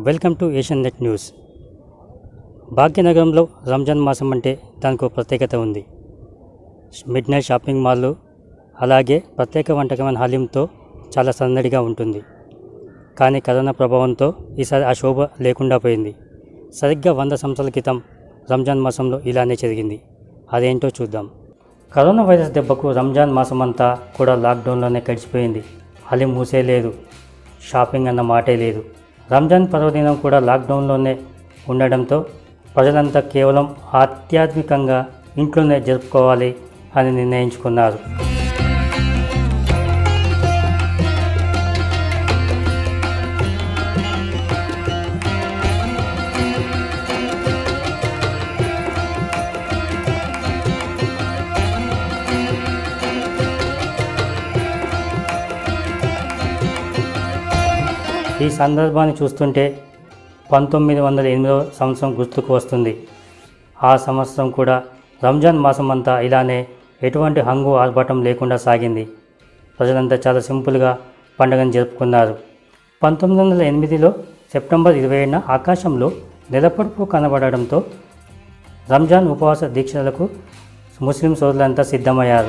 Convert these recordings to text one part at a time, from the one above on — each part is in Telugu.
welcome to Asianet news భాగ్యనగరంలో రంజాన్ మాసం అంటే దానికి ఒక ప్రత్యేకత ఉంది మిడ్ నైట్ షాపింగ్ మాల్లు అలాగే ప్రత్యేక వంటకమైన హలీంతో చాలా సందడిగా ఉంటుంది కానీ కరోనా ప్రభావంతో ఈసారి ఆ శోభ లేకుండా పోయింది సరిగ్గా వంద సంవత్సరాల క్రితం రంజాన్ మాసంలో ఇలానే జరిగింది అదేంటో చూద్దాం కరోనా వైరస్ దెబ్బకు రంజాన్ మాసం అంతా కూడా లాక్డౌన్లోనే గడిచిపోయింది హలీం మూసే లేదు షాపింగ్ అన్న మాటే లేదు రంజాన్ పర్వదినం కూడా లాక్డౌన్లోనే ఉండడంతో ప్రజలంతా కేవలం ఆధ్యాత్మికంగా ఇంట్లోనే జరుపుకోవాలి అని నిర్ణయించుకున్నారు ఈ సందర్భాన్ని చూస్తుంటే పంతొమ్మిది వందల ఎనిమిదవ సంవత్సరం గుర్తుకు వస్తుంది ఆ సంవత్సరం కూడా రంజాన్ మాసం అంతా ఇలానే ఎటువంటి హంగు ఆర్భాటం లేకుండా సాగింది ప్రజలంతా చాలా సింపుల్గా పండుగను జరుపుకున్నారు పంతొమ్మిది వందల ఎనిమిదిలో సెప్టెంబర్ ఇరవై ఏడున ఆకాశంలో నెలపొడుపు కనబడడంతో రంజాన్ ఉపవాస దీక్షలకు ముస్లిం సోదరులంతా సిద్ధమయ్యారు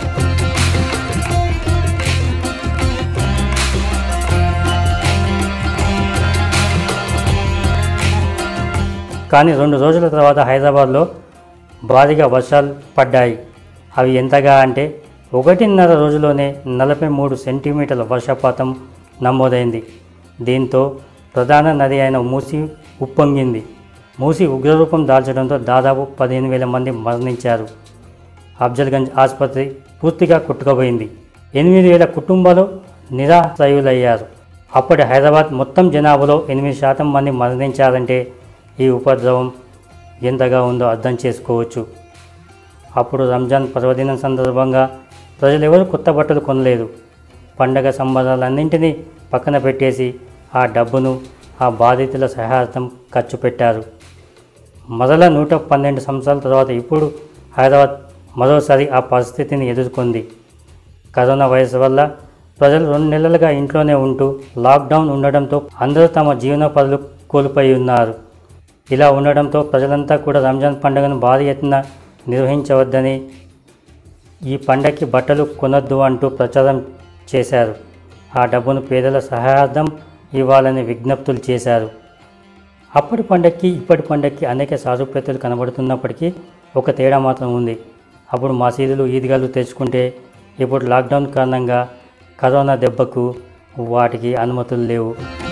కానీ రెండు రోజుల తర్వాత హైదరాబాద్లో భారీగా వర్షాలు పడ్డాయి అవి ఎంతగా అంటే ఒకటిన్నర రోజులోనే నలభై మూడు సెంటీమీటర్ల వర్షపాతం నమోదైంది దీంతో ప్రధాన నది అయిన మూసి ఉప్పొంగింది మూసి ఉగ్రరూపం దాల్చడంతో దాదాపు పదిహేను వేల మంది మరణించారు అఫ్జల్గంజ్ ఆసుపత్రి పూర్తిగా కొట్టుకుపోయింది ఎనిమిది వేల కుటుంబాలు నిరాశ్రయులయ్యారు అప్పటి హైదరాబాద్ మొత్తం జనాభాలో ఎనిమిది శాతం మంది మరణించారంటే ఈ ఉపద్రవం ఎంతగా ఉందో అర్థం చేసుకోవచ్చు అప్పుడు రంజాన్ పర్వదినం సందర్భంగా ప్రజలు ఎవరు కొత్త బట్టలు కొనలేదు పండగ సంబరాలన్నింటినీ పక్కన పెట్టేసి ఆ డబ్బును ఆ బాధితుల సహాయార్థం ఖర్చు పెట్టారు మొదల నూట పన్నెండు సంవత్సరాల తర్వాత ఇప్పుడు హైదరాబాద్ మరోసారి ఆ పరిస్థితిని ఎదుర్కొంది కరోనా వైరస్ వల్ల ప్రజలు రెండు నెలలుగా ఇంట్లోనే ఉంటూ లాక్డౌన్ ఉండడంతో అందరూ తమ జీవనోపాధులు కోల్పోయి ఉన్నారు ఇలా ఉండడంతో ప్రజలంతా కూడా రంజాన్ పండుగను భారీ ఎత్తున నిర్వహించవద్దని ఈ పండగకి బట్టలు కొనొద్దు అంటూ ప్రచారం చేశారు ఆ డబ్బును పేదల సహాయార్థం ఇవ్వాలని విజ్ఞప్తులు చేశారు అప్పటి పండగకి ఇప్పటి పండగకి అనేక సారూప్యతలు కనబడుతున్నప్పటికీ ఒక తేడా మాత్రం ఉంది అప్పుడు మసీదులు ఈద్గాలు తెచ్చుకుంటే ఇప్పుడు లాక్డౌన్ కారణంగా కరోనా దెబ్బకు వాటికి అనుమతులు లేవు